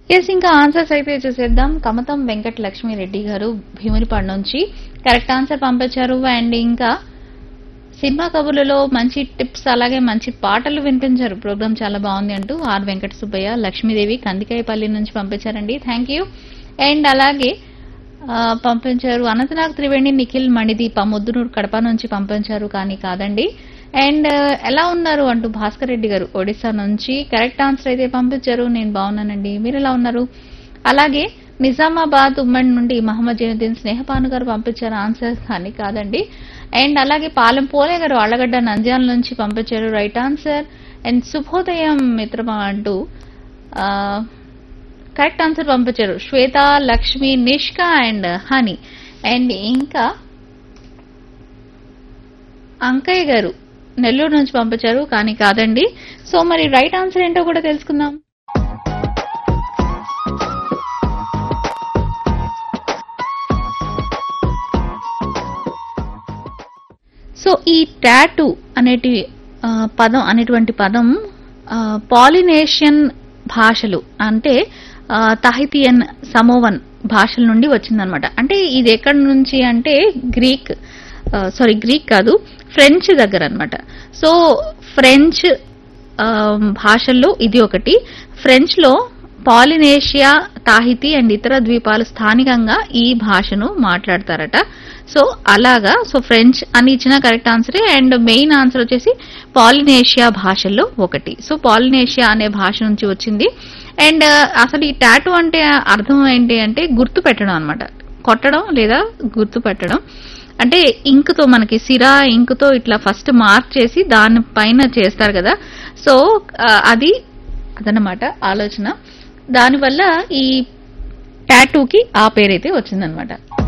yes ఇంకా answers అయితే చూసేద్దాం కమతం వెంకట లక్ష్మి రెడ్డి గారు భీమునిపాడు నుంచి కరెక్ట్ ఆన్సర్ పంపించారు అండ్ ఇంకా సినిమా కబుర్లలో మంచి టిప్స్ అలాగే మంచి పాటలు వినిపించారు ప్రోగ్రామ్ చాలా బాగుంది అంటూ ఆర్ వెంకట సుబ్బయ్య లక్ష్మీదేవి కందికాయపల్లి నుంచి పంపించారండి థ్యాంక్ యూ అండ్ అలాగే ఆ, పంపించారు అనంతనాగ్ త్రివేణి నిఖిల్ మణిదీప ముద్దునూరు కడప నుంచి పంపించారు కానీ కాదండి అండ్ ఎలా ఉన్నారు అంటూ భాస్కర్ రెడ్డి గారు ఒడిశా నుంచి కరెక్ట్ ఆన్సర్ అయితే పంపించారు నేను బాగున్నానండి మీరు ఎలా ఉన్నారు అలాగే నిజామాబాద్ ఉమ్మడి నుండి మహమ్మద్ జైనుద్దీన్ స్నేహపాను గారు పంపించారు ఆన్సర్ కానీ కాదండి అండ్ అలాగే పాలెం పోలే గారు అళ్ళగడ్డ నంద్యాల నుంచి పంపించారు రైట్ ఆన్సర్ అండ్ శుభోదయం మిత్రమా అంటూ ఆ, కరెక్ట్ ఆన్సర్ పంపించారు Swetha Lakshmi Nishka and Honey and ఇంకా అంకయ్య గారు నెల్లూరు నుంచి పంపించారు కానీ కాదండి సో మరి రైట్ ఆన్సర్ ఏంటో కూడా తెలుసుకుందాం సో ఈ టాటూ అనేటి ఆ, పదం అనేటువంటి పదం ఆ, పాలినేషియన్ భాషలు అంటే ఆ, తహితియన్ సమోవన్ భాషల నుండి వచ్చిందనమాట అంటే ఇది ఎక్కడి నుంచి అంటే గ్రీక్ సారీ గ్రీక్ కాదు ఫ్రెంచ్ దగ్గర అన్నమాట సో ఫ్రెంచ్ ఆ, భాషల్లో ఇది ఒకటి ఫ్రెంచ్ లో పాలినేషియా తాహితి అండ్ ఇతర ద్వీపాలు స్థానికంగా ఈ భాషను మాట్లాడతారట సో అలాగా సో ఫ్రెంచ్ అని ఇచ్చిన కరెక్ట్ ఆన్సరే అండ్ మెయిన్ ఆన్సర్ వచ్చేసి పాలినేషియా భాషల్లో ఒకటి సో పాలినేషియా అనే భాష నుంచి వచ్చింది అండ్ అసలు ఈ టాటూ అంటే అర్థం ఏంటి అంటే గుర్తు పెట్టడం అనమాట కొట్టడం లేదా గుర్తు పెట్టడం అంటే ఇంక్ తో మనకి సిరా ఇంక్ తో ఇట్లా ఫస్ట్ మార్క్ చేసి దానిపైన చేస్తారు కదా సో ఆ, అది అదనమాట ఆలోచన దానివల్ల ఈ టాటూకి ఆ పేరైతే వచ్చిందనమాట